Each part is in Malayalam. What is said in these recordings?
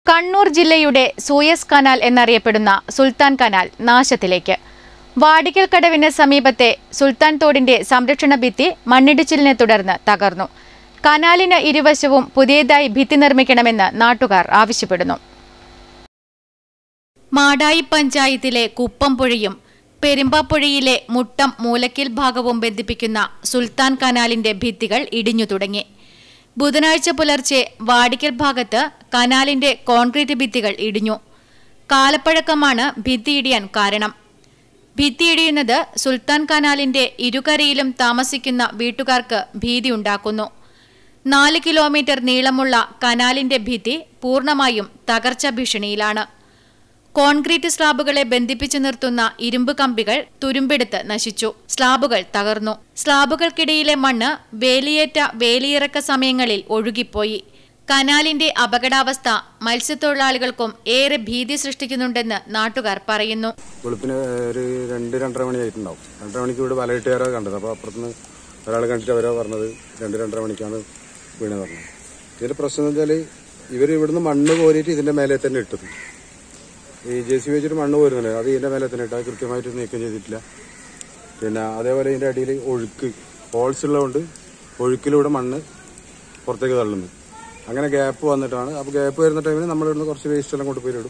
കണ്ണൂർ ജില്ലയുടെ സൂയസ് കനാൽ എന്നറിയപ്പെടുന്ന സുൽത്താൻ കനാൽ നാശത്തിലേക്ക് വാടിക്കൽ കടവിന് സമീപത്തെ സുൽത്താൻ തോടിന്റെ സംരക്ഷണ ഭിത്തി മണ്ണിടിച്ചിലിനെ തുടർന്ന് തകർന്നു കനാലിന് ഇരുവശവും പുതിയതായി ഭിത്തി നിർമ്മിക്കണമെന്ന് നാട്ടുകാർ ആവശ്യപ്പെടുന്നു മാടായി പഞ്ചായത്തിലെ കുപ്പംപുഴയും പെരുമ്പാപ്പുഴയിലെ മുട്ടം മൂലക്കിൽ ഭാഗവും ബന്ധിപ്പിക്കുന്ന സുൽത്താൻ കനാലിന്റെ ഭിത്തികൾ ഇടിഞ്ഞു തുടങ്ങി ബുധനാഴ്ച പുലർച്ചെ വാടിക്കൽ ഭാഗത്ത് കനാലിന്റെ കോൺക്രീറ്റ് ഭിത്തികൾ ഇടിഞ്ഞു കാലപ്പഴക്കമാണ് ഭിത്തി ഇടിയാൻ കാരണം ഭിത്തി ഇടിയുന്നത് സുൽത്താൻ കനാലിന്റെ ഇരുകരയിലും താമസിക്കുന്ന വീട്ടുകാർക്ക് ഭീതിയുണ്ടാക്കുന്നു നാല് കിലോമീറ്റർ നീളമുള്ള കനാലിന്റെ ഭിത്തി പൂർണ്ണമായും തകർച്ച ഭീഷണിയിലാണ് കോൺക്രീറ്റ് സ്ലാബുകളെ ബന്ധിപ്പിച്ചു നിർത്തുന്ന ഇരുമ്പ് കമ്പികൾ തുരുമ്പെടുത്ത് നശിച്ചു സ്ലാബുകൾ തകർന്നു സ്ലാബുകൾക്കിടയിലെ മണ്ണ് വേലിയേറ്റ വേലിയിറക്ക സമയങ്ങളിൽ ഒഴുകിപ്പോയി കനാലിന്റെ അപകടാവസ്ഥ മത്സ്യത്തൊഴിലാളികൾക്കും ഏറെ ഭീതി സൃഷ്ടിക്കുന്നുണ്ടെന്ന് നാട്ടുകാർ പറയുന്നു വെളുപ്പിന് ഒരു രണ്ട് രണ്ടര മണിയായിട്ടുണ്ടാവും രണ്ടര മണിക്ക് ഇവിടെ വലയിട്ടുകാരാണ് കണ്ടത് അപ്പോൾ അപ്പുറത്തുനിന്ന് ഒരാൾ കണ്ടിട്ട് അവരാ പറഞ്ഞത് രണ്ട് രണ്ടര മണിക്കാണ് വീണ് പറഞ്ഞത് ഇതിന്റെ പ്രശ്നം എന്ന് വെച്ചാൽ ഇവർ ഇവിടുന്ന് മണ്ണ് കോരിയിട്ട് ഇതിന്റെ മേലെ തന്നെ ഇട്ടത് ഈ ജെ സി വെച്ചിട്ട് മണ്ണ് കോരുന്നുണ്ട് അത് ഇതിന്റെ മേലെ തന്നെ ഇട്ട് അത് കൃത്യമായിട്ട് നീക്കം ചെയ്തിട്ടില്ല പിന്നെ അതേപോലെ ഇതിന്റെ അടിയിൽ ഒഴുക്ക് ഹോൾസ് ഉള്ളതുകൊണ്ട് ഒഴുക്കിലൂടെ മണ്ണ് പുറത്തേക്ക് തള്ളുന്നു അങ്ങനെ ഗ്യാപ്പ് വന്നിട്ടാണ് അപ്പോൾ ഗ്യാപ്പ് വരുന്ന ടൈമിൽ നമ്മൾ ഇവിടുന്ന് കുറച്ച് വേസ്റ്റ് എല്ലാം കൊണ്ടുപോയി ഇടും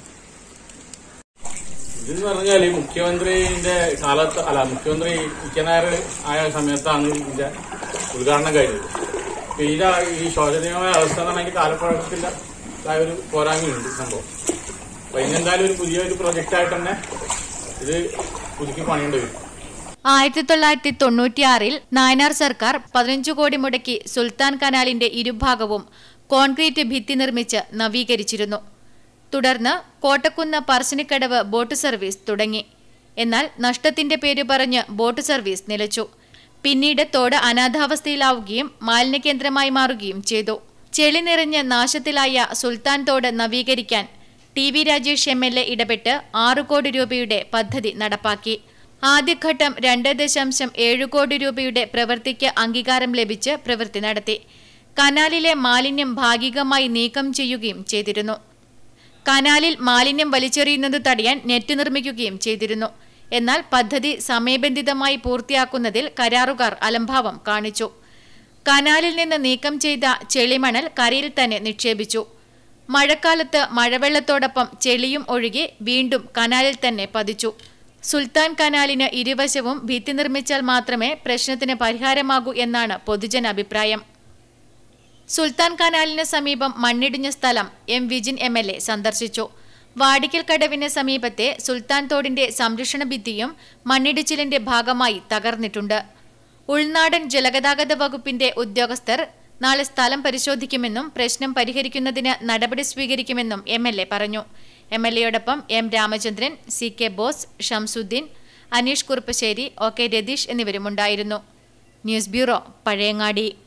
ഇതെന്ന് പറഞ്ഞാല് മുഖ്യമന്ത്രിന്റെ കാലത്ത് അല്ല മുഖ്യമന്ത്രി ഇക്കനായർ ആയ സമയത്താണ് ഇതിന്റെ ഉദ്ഘാടനം കഴിഞ്ഞത് അപ്പൊ ഇതിന്റെ ഈ ശോചനീയമായ അവസ്ഥ എന്ന് പറഞ്ഞാൽ കാലപ്പഴക്കത്തില്ല ആയ ഒരു പോരായ്മയുണ്ട് സംഭവം അപ്പൊ ഇന്നെന്തായാലും ഒരു പുതിയൊരു പ്രൊജക്റ്റ് ആയിട്ട് തന്നെ ഇത് പുതുക്കി പണിയേണ്ടി വരും ആയിരത്തി തൊള്ളായിരത്തി തൊണ്ണൂറ്റിയാറിൽ നായനാർ സർക്കാർ പതിനഞ്ചു കോടി മുടക്കി സുൽത്താൻ കനാലിന്റെ ഇരുഭാഗവും കോൺക്രീറ്റ് ഭിത്തി നിർമ്മിച്ച് നവീകരിച്ചിരുന്നു തുടർന്ന് കോട്ടക്കുന്ന് പറശ്ശിനിക്കടവ് ബോട്ട് സർവീസ് തുടങ്ങി എന്നാൽ നഷ്ടത്തിന്റെ പേര് പറഞ്ഞ് ബോട്ട് സർവീസ് നിലച്ചു പിന്നീട് തോട് അനാഥാവസ്ഥയിലാവുകയും മാലിന്യകേന്ദ്രമായി മാറുകയും ചെയ്തു ചെളി നിറഞ്ഞ് നാശത്തിലായ സുൽത്താൻ തോട് നവീകരിക്കാൻ T V Rajesh M L A ഇടപെട്ട് ആറു കോടി രൂപയുടെ പദ്ധതി നടപ്പാക്കി ആദ്യഘട്ടം രണ്ട് ദശാംശം ഏഴ് കോടി രൂപയുടെ പ്രവൃത്തിക്ക് അംഗീകാരം ലഭിച്ച് പ്രവൃത്തി നടത്തി കനാലിലെ മാലിന്യം ഭാഗികമായി നീക്കം ചെയ്യുകയും ചെയ്തിരുന്നു കനാലിൽ മാലിന്യം വലിച്ചെറിയുന്നത് തടയാൻ നെറ്റ് നിർമ്മിക്കുകയും ചെയ്തിരുന്നു എന്നാൽ പദ്ധതി സമയബന്ധിതമായി പൂർത്തിയാക്കുന്നതിൽ കരാറുകാർ അലംഭാവം കാണിച്ചു കനാലിൽ നിന്ന് നീക്കം ചെയ്ത ചെളിമണൽ കരയിൽ തന്നെ നിക്ഷേപിച്ചു മഴക്കാലത്ത് മഴവെള്ളത്തോടൊപ്പം ചെളിയും ഒഴുകി വീണ്ടും കനാലിൽ തന്നെ പതിച്ചു സുൽത്താൻ കനാലിന് ഇരുവശവും ഭിത്തി നിർമ്മിച്ചാൽ മാത്രമേ പ്രശ്നത്തിന് പരിഹാരമാകൂ എന്നാണ് പൊതുജനാഭിപ്രായം സുൽത്താൻ കനാലിന് സമീപം മണ്ണിടിഞ്ഞ സ്ഥലം M Vijin M L A സന്ദർശിച്ചു വാടിക്കൽ കടവിന് സമീപത്തെ സുൽത്താൻ തോടിന്റെ സംരക്ഷണ ഭിത്തിയും മണ്ണിടിച്ചിലിന്റെ ഭാഗമായി തകർന്നിട്ടുണ്ട് ഉൾനാടൻ ജലഗതാഗത വകുപ്പിന്റെ ഉദ്യോഗസ്ഥർ നാളെ സ്ഥലം പരിശോധിക്കുമെന്നും പ്രശ്നം പരിഹരിക്കുന്നതിന് നടപടി സ്വീകരിക്കുമെന്നും എം എൽ എ പറഞ്ഞു എം എൽ എയോടൊപ്പം M Ramachandran C K Bose Shamsuddin Aneesh Kuruppassery O K Ratheesh എന്നിവരുമുണ്ടായിരുന്നു ന്യൂസ് ബ്യൂറോ പഴയങ്ങാടി